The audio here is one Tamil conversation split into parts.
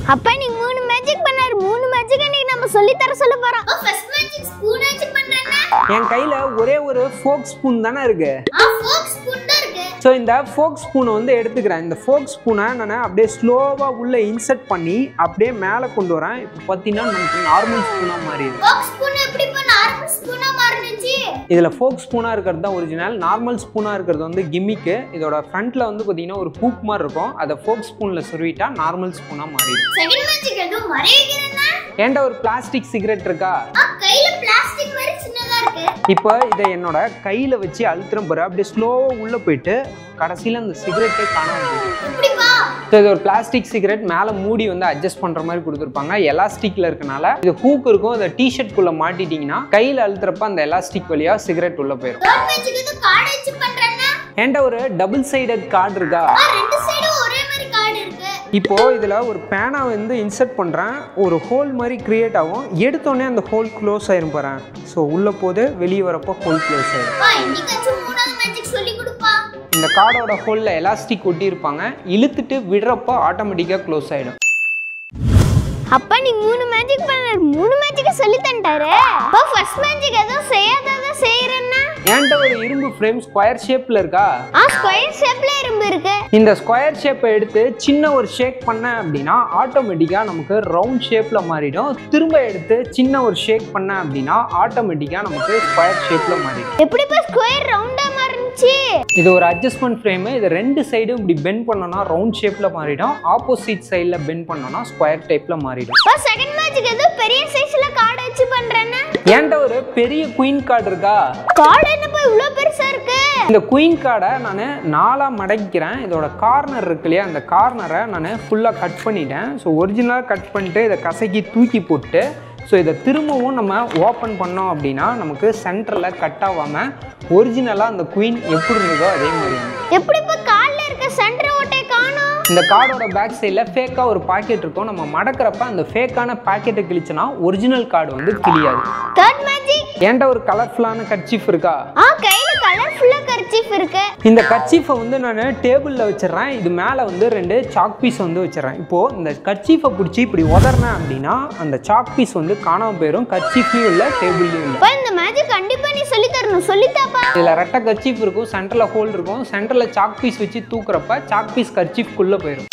அப்பா நீங்க மூணு மேஜிக் பண்ணாரு மூணு மேஜிக் இன்னைக்கு நம்ம சொல்லி தர சொல்ல போறோம் ஃபர்ஸ்ட் மேஜிக் ஸ்பூன் வச்சு பண்றேன்னா என் கையில ஒரே ஒரு ஃபோக் ஸ்பூன் தானே இருக்கு ஆ ஃபோக் ஸ்பூன் தான் இருக்கு ஸோ இந்த ஃபோக் ஸ்பூனை வந்து எடுத்துக்கிறேன் இந்த ஃபோக் ஸ்பூனை நான் அப்படியே ஸ்லோவாக உள்ளே இன்சர்ட் பண்ணி அப்படியே மேலே கொண்டு வரேன் இப்போ பார்த்தீங்கன்னா நமக்கு நார்மல் ஸ்பூனாக மாறிடுது ஃபோக் ஸ்பூன் எப்படி இப்ப நார்மல் ஸ்பூனா மாறுனுச்சு இதில் ஃபோக் ஸ்பூனாக இருக்கிறது தான் ஒரிஜினல் நார்மல் ஸ்பூனாக இருக்கிறது வந்து கிம்மிக்கு இதோட ஃப்ரண்ட்டில் வந்து பார்த்தீங்கன்னா ஒரு ஹூக் மாதிரி இருக்கும் அதை ஃபோக் ஸ்பூனில் சொருவிட்டா நார்மல் ஸ்பூனாக மாறிடும் செகண்ட் மேஜிக் எதுவும் மறைக்கிறேன்னா ஏன்டா ஒரு பிளாஸ்டிக் சிகரெட் இருக்கா ஆ கையில பிளாஸ்டிக் மாதிரி சின்னதா இருக்கு இப்போ இதை என்னோட கையில் வச்சு அழுத்துறேன் பாரு அப்படியே ஸ்லோவாக உள்ளே போயிட்டு கடைசியில் அந்த சிகரெட்டே காணாம போயிடுது எப்படிப்பா ஸோ இது ஒரு பிளாஸ்டிக் சிகரெட் மேலே மூடி வந்து அட்ஜஸ்ட் பண்ணுற மாதிரி கொடுத்துருப்பாங்க எலாஸ்டிக்கில் இருக்கனால இது ஹூக் இருக்கும் அதை டிஷர்ட்குள்ளே மாட்டிட்டீங்கன்னா கையில் அழுத்துறப்ப அந்த எலாஸ்டிக் வழியாக சிகரெட் உள்ளே போயிடும் தேர்ட் மேஜிக் எதுவும் கார்டு வச்சு பண்றேன்னா என்கிட்ட ஒரு டபுள் சைடட் கார்டு இருக்கா ஆ ரெண்டு சைடும் ஒரே மாதிரி கார்டு இருக்கு இப்போ இதில் ஒரு பேனா வந்து இன்சர்ட் பண்ணுறேன் ஒரு ஹோல் மாதிரி கிரியேட் ஆகும் எடுத்தோடனே அந்த ஹோல் க்ளோஸ் ஆயிரும் பாறேன் ஸோ உள்ளே போது வெளியே வரப்போ ஹோல் க்ளோஸ் ஆயிரும் அப்பா இன்னைக்காச்சும் மூணாவது மேஜிக் சொல்லி கொடுப்பா இந்த கார்டோட ஹோலில் எலாஸ்டிக் ஒட்டியிருப்பாங்க இழுத்துட்டு விடுறப்போ ஆட்டோமேட்டிக்காக க்ளோஸ் ஆகிடும் அப்பா நீ மூணு மேஜிக் பண்ணாரு மூணு மேஜிக் சொல்லி தந்துட்டாரு அப்பா ஃபர்ஸ்ட் மேஜிக் ஏதோ செய்யாதத செய்யறேன்னா என்கிட்ட ஒரு இரும்பு ஃப்ரேம் ஸ்கொயர் ஷேப்பில் இருக்கா ஆ ஸ்கொயர் ஷேப்ல இரும்பு இருக்கு இந்த ஸ்கொயர் ஷேப்பை எடுத்து சின்ன ஒரு ஷேக் பண்ணேன் அப்படின்னா ஆட்டோமேட்டிக்காக நமக்கு ரவுண்ட் ஷேப்பில் மாறிடும் திரும்ப எடுத்து சின்ன ஒரு ஷேக் பண்ணேன் அப்படின்னா ஆட்டோமேட்டிக்காக நமக்கு ஸ்கொயர் ஷேப்பில் மாறிடும் எப்படிப்பா ஸ்கொயர் ரவுண்டா மாறுச்சு இது ஒரு அட்ஜஸ்ட்மெண்ட் ஃப்ரேமு இது ரெண்டு சைடும் இப்படி பெண்ட் பண்ணோம்னா ரவுண்ட் ஷேப்பில் மாறிடும் ஆப்போசிட் சைடில் பெண்ட் பண்ணோம்னா ஸ்கொயர் டைப்பில் மாறிடும் அப்பா செகண்ட் மேஜிக் ஏதோ பெரிய சைஸ்ல கார்டு வச்சு பண்றேன்னா என்கிட்ட ஒரு பெரிய குயின் கார்டு இருக்கா கார்டு என்னப்பா இவ்ளோ பெருசா இருக்கு இந்த குயின் கார்டை நான் நாலாக மடக்கிறேன் இதோட கார்னர் இருக்கு இல்லையா அந்த கார்னரை நான் ஃபுல்லாக கட் பண்ணிட்டேன் ஸோ ஒரிஜினலாக கட் பண்ணிட்டு இதை கசக்கி தூக்கி போட்டு ஸோ இதை திரும்பவும் நம்ம ஓப்பன் பண்ணோம் அப்படின்னா நமக்கு சென்டரில் கட் ஆகாமல் ஒரிஜினலாக அந்த குயின் எப்படி இருந்ததோ அதே மாதிரி வந்து எப்படிப்பா கால்ல இருக்க சென்டர் ஓட்டை காணோம் இந்த கார்டோட பேக் சைடில் ஃபேக்காக ஒரு பாக்கெட் இருக்கும் நம்ம மடக்கிறப்ப அந்த ஃபேக்கான பாக்கெட்டை கிழிச்சோன்னா ஒரிஜினல் கார்டு வந்து கிழியாது தேர்ட் மேஜிக் ஏன்டா ஒரு கலர்ஃபுல்லான கர்ச்சீஃப் இருக்கா ஆ கையில கலர்ஃபுல்லா கர்ச்சீஃப் இருக்கு இந்த கர்ச்சீஃபை வந்து நான் டேபிளில் வச்சிடுறேன் இது மேலே வந்து ரெண்டு சாக் பீஸ் வந்து வச்சிடுறேன் இப்போது இந்த கர்ச்சீஃபை பிடிச்சி இப்படி உதறினேன் அப்படின்னா அந்த சாக் பீஸ் வந்து காணாமல் போயிடும் கர்ச்சீஃப்லையும் இல்லை டேபிள்லையும் இல்லை அப்பா இந்த மேஜிக் கண்டிப்பா நீ சொல்லி தரணும் சொல்லித்தாப்பா இதில் ரெட்டை கர்ச்சீஃப் இருக்கும் சென்டரில் ஹோல் இருக்கும் சென்டரில் சாக் பீஸ் வச்சு தூக்குறப்ப சாக் பீஸ் கர்ச்சீஃப்குள்ளே போயிடும்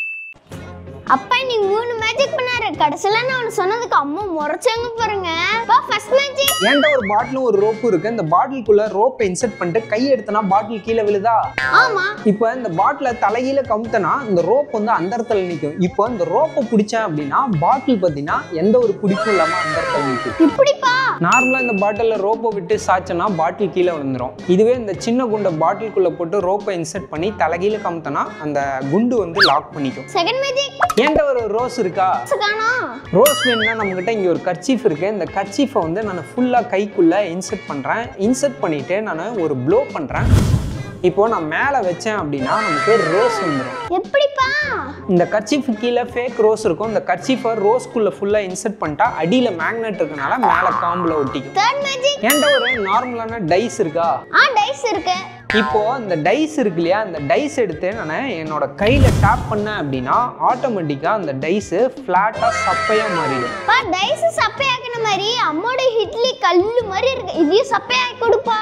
அப்பா நீ மூணு மேஜிக் பண்ணாரு கடைசியில நான் உனக்கு சொன்னதுக்கு அம்மா முறைச்சாங்க பாருங்க அப்பா ஃபர்ஸ்ட் மேஜிக் ஏன்டா ஒரு பாட்டிலும் ஒரு ரோப்பும் இருக்கு இந்த பாட்டிலுக்குள்ள ரோப்பை இன்சர்ட் பண்ணிட்டு கை எடுத்தனா பாட்டில் கீழே விழுதா ஆமா இப்போ இந்த பாட்டில தலைகீழ கமுத்தனா இந்த ரோப் வந்து அந்த இடத்துல நிற்கும் இப்போ இந்த ரோப்பை பிடிச்சேன் அப்படின்னா பாட்டில் பார்த்தீங்கன்னா எந்த ஒரு பிடிப்பும் இல்லாமல் அந்த இடத்துல நிற்கும் இப்படிப்பா நார்மலாக இந்த பாட்டிலில் ரோப்பை விட்டு சாய்ச்சனா பாட்டில் கீழே விழுந்துரும் இதுவே இந்த சின்ன குண்டை பாட்டிலுக்குள்ளே போட்டு ரோப்பை இன்சர்ட் பண்ணி தலைகீழ கமுத்தனா அந்த குண்டு வந்து லாக் பண்ணிக்கும் செகண்ட் மேஜிக் ஏன்டா ஒரு ரோஸ் இருக்கா காணோம் ரோஸ் வேணும்னா நம்மக்கிட்ட இங்கே ஒரு கர்ச்சீஃப் இருக்குது இந்த கர்ச்சீஃபை வந்து நான் ஃபுல்லாக கைக்குள்ளே இன்சர்ட் பண்ணுறேன் இன்சர்ட் பண்ணிவிட்டு நான் ஒரு ப்ளோ பண்ணுறேன் இப்போ நான் மேலே வச்சேன் அப்படின்னா நமக்கு ரோஸ் வந்துடும் எப்படிப்பா இந்த கர்ச்சீஃப் கீழே ஃபேக் ரோஸ் இருக்கும் இந்த கர்ச்சீஃபை ரோஸ்குள்ளே ஃபுல்லாக இன்சர்ட் பண்ணிட்டா அடியில் மேக்னெட் இருக்கனால மேலே காம்பில் ஒட்டிக்கும் தேர்ட் மேஜிக் ஏன்டா ஒரு நார்மலான டைஸ் இருக்கா ஆ டைஸ் இருக்கு இப்போ இந்த டைஸ் இருக்கு இல்லையா அந்த டைஸ் எடுத்து நான் என்னோட கையில் டேப் பண்ணேன் அப்படின்னா ஆட்டோமேட்டிக்காக அந்த டைஸு ஃப்ளாட்டாக சப்பையாக மாறிடும் பா டைஸ் சப்பையாக்கின மாதிரி அம்மோட இட்லி கல்லு மாதிரி இருக்கு இதையும் சப்பையாக்கி கொடுப்பா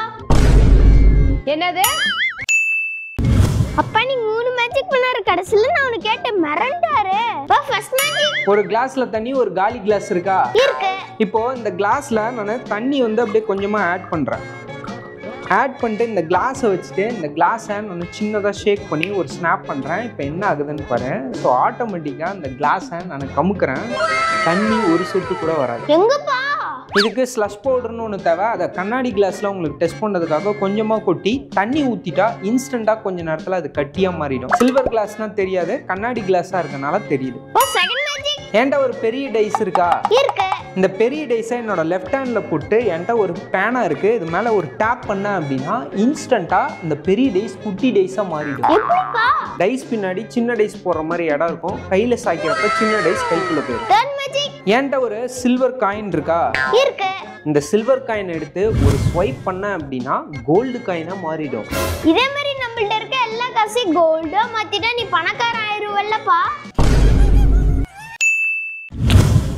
என்னது அப்பா நீ மூணு மேஜிக் பண்ணாரு கடைசியில நான் உனக்கு கேட்டேன் மிரண்டாரு அப்பா ஃபர்ஸ்ட் மேஜிக் ஒரு கிளாஸ்ல தண்ணி ஒரு காலி கிளாஸ் இருக்கா இருக்கு இப்போ இந்த கிளாஸ்ல நான் தண்ணி வந்து அப்படியே கொஞ்சமா ஆட் பண்றேன் ஆட் பண்ணிட்டு இந்த கிளாஸை வச்சுட்டு இந்த கிளாஸை நான் சின்னதாக ஷேக் பண்ணி ஒரு ஸ்னாப் பண்ணுறேன் இப்போ என்ன ஆகுதுன்னு பாரு ஸோ ஆட்டோமேட்டிக்காக இந்த கிளாஸை நான் கமுக்குறேன் தண்ணி ஒரு சொட்டு கூட வராது எங்கப்பா இதுக்கு ஸ்லஷ் பவுடர்னு ஒன்று தேவை அதை கண்ணாடி கிளாஸில் உங்களுக்கு டெஸ்ட் பண்ணுறதுக்காக கொஞ்சமாக கொட்டி தண்ணி ஊற்றிட்டா இன்ஸ்டண்ட்டாக கொஞ்ச நேரத்தில் அது கட்டியாக மாறிடும் சில்வர் கிளாஸ்னால் தெரியாது கண்ணாடி கிளாஸாக இருக்கனால தெரியுது ஓ செகண்ட் மேஜிக் ஏன்டா ஒரு பெரிய டைஸ் இருக்கா இருக்கு இந்த பெரிய டைஸை என்னோட லெஃப்ட் ஹேண்டில் போட்டு என்கிட்ட ஒரு பேனா இருக்குது இது மேலே ஒரு டேப் பண்ணேன் அப்படின்னா இன்ஸ்டண்ட்டாக இந்த பெரிய டைஸ் குட்டி டைஸாக மாறிடும் எப்படிப்பா டைஸ் பின்னாடி சின்ன டைஸ் போடுற மாதிரி இடம் இருக்கும் கையில் சாய்க்கிறப்ப சின்ன டைஸ் கைக்குள்ளே போயிடும் தேர்ட் மேஜிக் என்கிட்ட ஒரு சில்வர் காயின் இருக்கா இருக்கு இந்த சில்வர் காயின் எடுத்து ஒரு ஸ்வைப் பண்ண அப்படின்னா கோல்டு காயினாக மாறிடும் இதே மாதிரி நம்மள்ட்ட இருக்க எல்லா காசையும் கோல்டா மாத்திட்டா நீ பணக்காரன் ஆயிருவல்லப்பா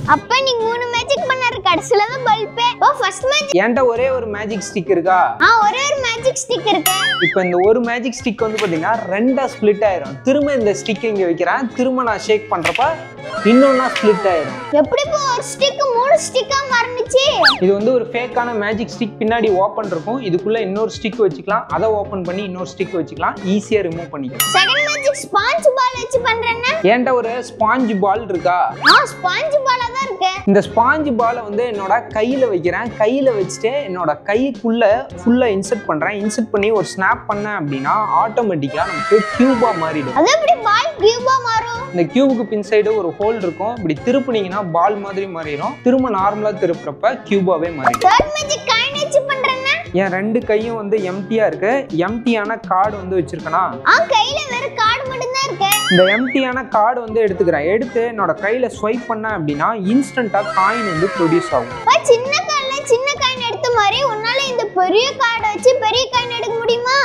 அப்ப நீ மூணு மேஜிக் பண்ணாரு கடைசில தான் பல்பே ஓ ஃபர்ஸ்ட் மேஜிக் என்கிட்ட ஒரே ஒரு மேஜிக் ஸ்டிக் இருக்கா ஆ ஒரே ஒரு மேஜிக் ஸ்டிக் இருக்கு இப்போ இந்த ஒரு மேஜிக் ஸ்டிக் வந்து பார்த்தீங்கன்னா ரெண்டா ஸ்ப்ளிட் ஆயிரும் திரும்ப இந்த ஸ்டிக் இங்கே வைக்கிறேன் திரும்ப நான் ஷேக் பண்ணுறப்ப இன்னொன்னா ஸ்ப்ளிட் ஆயிரும் எப்படி இப்போ ஒரு ஸ்டிக் மூணு ஸ்டிக்கா மாறுனுச்சு இது வந்து ஒரு ஃபேக்கான மேஜிக் ஸ்டிக் பின்னாடி ஓப்பன் இருக்கும் இதுக்குள்ள இன்னொரு ஸ்டிக் வச்சுக்கலாம் அதை ஓப்பன் பண்ணி இன்னொரு ஸ்டிக் வச்சுக்கலாம் ஈஸியாக ரிமூவ் பண்ணிக்கலாம் செகண்ட் மேஜிக் ஸ்பாஞ்ச் பால் வச்சு பண்றேன்னா என்கிட்ட ஒரு ஸ்பாஞ்ச் பால் இருக்கா ஆ ஸ்பாஞ்ச் பாலா தான் இருக்கு இந்த ஸ்பாஞ்ச் பாலை வந்து என்னோட கையில் வைக்கிறேன் கையில் வச்சுட்டு என்னோட கைக்குள்ள ஃபுல்லாக இன்சர்ட் பண்ணுறேன் இன்சர்ட் பண்ணி ஒரு ஸ்னாப் பண்ணேன் அப்படின்னா ஆட்டோமேட்டிக்காக நமக்கு கியூபாக மாறிடும் அது எப்படி பால் கியூபா மாறும் இந்த கியூபுக்கு பின் சைடு ஒரு ஹோல் இருக்கும் இப்படி திருப்புனீங்கன்னா பால் மாதிரி மாறிடும் திரும்ப நார்மலாக திருப்புறப்ப கியூபாவே மாறிடும் தேர்ட் மேஜிக் காயின் வச்சு பண்றேன்னா என் ரெண்டு கையும் வந்து எம்டியாக இருக்கு எம்டியான கார்டு வந்து வச்சிருக்கேனா ஆ கையில வெறும் கார்டு மட்டும் தான் இருக்கு இந்த எம்டியான கார்டு வந்து எடுத்துக்கிறேன் எடுத்து என்னோட கையில் ஸ்வைப் பண்ணேன் அப்படின்னா இன்ஸ்டண்ட்டாக காயின் வந்து ப்ரொடியூஸ் ஆகும் அப்ப சின்ன கார்டுல சின்ன காயின் எடுத்த மாதிரி உன்னால இந்த பெரிய கார்டை வச்சு பெரிய காயின் எடுக்க முடியுமா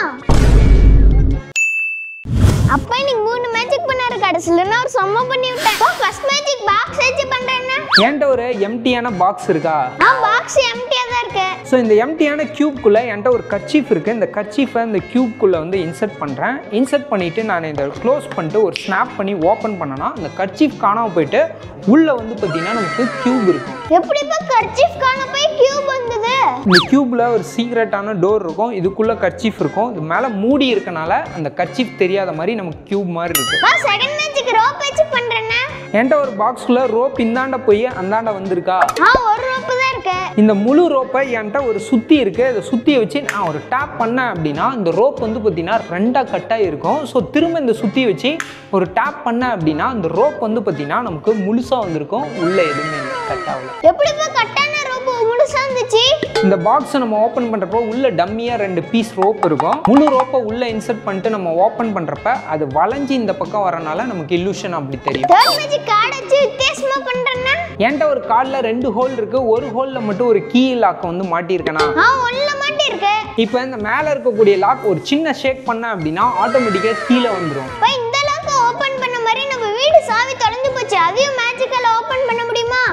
அப்ப நீ மூணு மேஜிக் பண்ணாரு கடைசில நான் ஒரு சம்ம பண்ணி விட்டேன் ஓ ஃபர்ஸ்ட் மேஜிக் பாக்ஸ் வச்சு பண்றேன்னா என்கிட்ட ஒரு எம்டியான பாக்ஸ் இருக்கா ஆ பாக்ஸ் எம்டியா தான் இருக்கு ஸோ இந்த எம்டியான க்யூப்குள்ளே என்கிட்ட ஒரு கர்ச்சீஃப் இருக்குது இந்த கர்ச்சீஃபை இந்த க்யூப்குள்ளே வந்து இன்சர்ட் பண்ணுறேன் இன்சர்ட் பண்ணிவிட்டு நான் இதை க்ளோஸ் பண்ணிட்டு ஒரு ஸ்னாப் பண்ணி ஓப்பன் பண்ணனா இந்த கர்ச்சீஃப் காணாமல் போயிட்டு உள்ளே வந்து பார்த்தீங்கன்னா நமக்கு க்யூப் இருக்கும் எப்படி இப்ப கர்ச்சீஃப் காண போய் கியூப் வந்தது இந்த க்யூப்பில் ஒரு சீக்ரெட்டான டோர் இருக்கும் இதுக்குள்ளே கர்ச்சீஃப் இருக்கும் இது மேலே மூடி இருக்கனால அந்த கர்ச்சீஃப் தெரியாத மாதிரி நமக்கு க்யூப் மாதிரி இருக்குது வா செகண்ட் மேஜிக் ரோப் வச்சு பண்றேன்னா என்கிட்ட ஒரு பாக்ஸ்குள்ளே ரோப் இந்தாண்ட போய் அந்தாண்ட வந்திருக்கா ஆ ஒரு ரோப் தான் இருக்கு இந்த முழு ரோப்பை என்கிட்ட ஒரு சுத்தி இருக்கு இந்த சுத்தியை வச்சு நான் ஒரு டேப் பண்ணேன் அப்படின்னா இந்த ரோப் வந்து பார்த்தீங்கன்னா ரெண்டாக கட்டாக இருக்கும் ஸோ திரும்ப இந்த சுத்தியை வச்சு ஒரு டேப் பண்ணேன் அப்படின்னா இந்த ரோப் வந்து பார்த்தீங்கன்னா நமக்கு முழுசாக வந்திருக்கும் உள்ள எதுவுமே இல்லை கட் ஆகல எப்படி இப்ப கட்டான ரோப் முழுசா இருந்துச்சு இந்த பாக்ஸை நம்ம ஓப்பன் பண்ணுறப்போ உள்ள டம்மியாக ரெண்டு பீஸ் ரோப் இருக்கும் முழு ரோப்பை உள்ள இன்சர்ட் பண்ணிட்டு நம்ம ஓப்பன் பண்ணுறப்ப அது வளைஞ்சு இந்த பக்கம் வரனால நமக்கு இல்லூஷன் அப்படி தெரியும் தேர்ட் மேஜிக் கார்டு வச்சு வித்தியாசமா பண்றேன்னா என்கிட்ட ஒரு கார்டில் ரெண்டு ஹோல் இருக்கு ஒரு ஹோலில் மட்டும் ஒரு கீ லாக்கை வந்து மாட்டியிருக்கேனா ஆ ஒண்ணுல மாட்டி இருக்கு இப்போ இந்த மேலே இருக்கக்கூடிய லாக் ஒரு சின்ன ஷேக் பண்ண அப்படின்னா ஆட்டோமேட்டிக்காக கீழே வந்துடும் இப்ப இந்த அளவுக்கு ஓபன் பண்ண மாதிரி நம்ம வீடு சாவி தொலைஞ்சு போச்சு அதையும் மேஜிக்கல ஓபன் பண்ண முடியுமா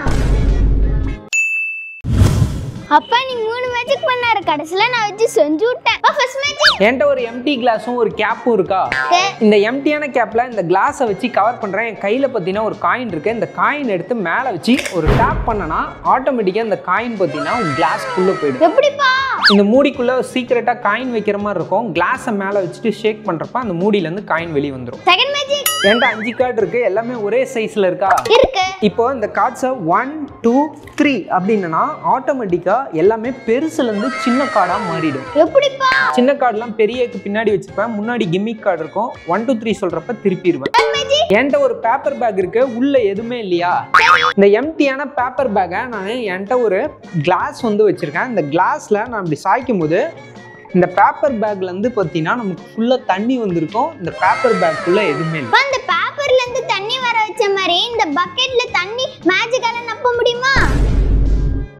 அப்பா நீ மூணு மேஜிக் பண்ணாரு கடைசில நான் வச்சு செஞ்சு விட்டேன் ஃபர்ஸ்ட் மேஜிக் என்கிட்ட ஒரு எம்டி கிளாஸும் ஒரு கேப்பும் இருக்கா இந்த எம்டியான கேப்பில் இந்த கிளாஸை வச்சு கவர் பண்ணுறேன் என் கையில் பார்த்தீங்கன்னா ஒரு காயின் இருக்கு இந்த காயின் எடுத்து மேலே வச்சு ஒரு டேப் பண்ணனா ஆட்டோமேட்டிக்காக இந்த காயின் பார்த்தீங்கன்னா கிளாஸ்க்குள்ளே போயிடும் எப்படிப்பா இந்த மூடிக்குள்ளே சீக்கிரட்டாக காயின் வைக்கிற மாதிரி இருக்கும் கிளாஸை மேலே வச்சுட்டு ஷேக் பண்ணுறப்ப அந்த மூடியிலேருந்து காயின் வெளியே வந்துடும் செகண்ட் மேஜிக் என்கிட்ட அஞ்சு கார்டு இருக்கு எல்லாமே ஒரே சைஸில் இருக்கா இருக்கு இப்போ இந்த கார்ட்ஸை ஒன் டூ த்ரீ அப்படின்னா ஆட்டோமேட்டிக்காக எல்லாமே பெருசுலேருந்து சின்ன கார்டாக மாறிடும் எப்படிப்பா சின்ன கார்டெலாம் பெரியக்கு பின்னாடி வச்சுப்பேன் முன்னாடி கிம்மிக் கார்டு இருக்கும் ஒன் டூ த்ரீ சொல்கிறப்ப திருப்பிடுவேன் தேர்ட் மேஜிக் என்கிட்ட ஒரு பேப்பர் பேக் இருக்கு உள்ள எதுவுமே இல்லையா இந்த எம்டியான பேப்பர் பேக்கை நான் என்கிட்ட ஒரு கிளாஸ் வந்து வச்சிருக்கேன் இந்த கிளாஸில் நான் இப்படி சாய்க்கும் போது இந்த பேப்பர் பேக்ல இருந்து பார்த்தீங்கன்னா நமக்கு ஃபுல்லாக தண்ணி வந்திருக்கும் இந்த பேப்பர் பேக்குள்ள எதுவுமே இல்லை அப்பா அந்த பேப்பர்ல இருந்து தண்ணி வர வச்ச மாதிரி இந்த பக்கெட்ல தண்ணி மேஜிக்கால நப்ப முடியுமா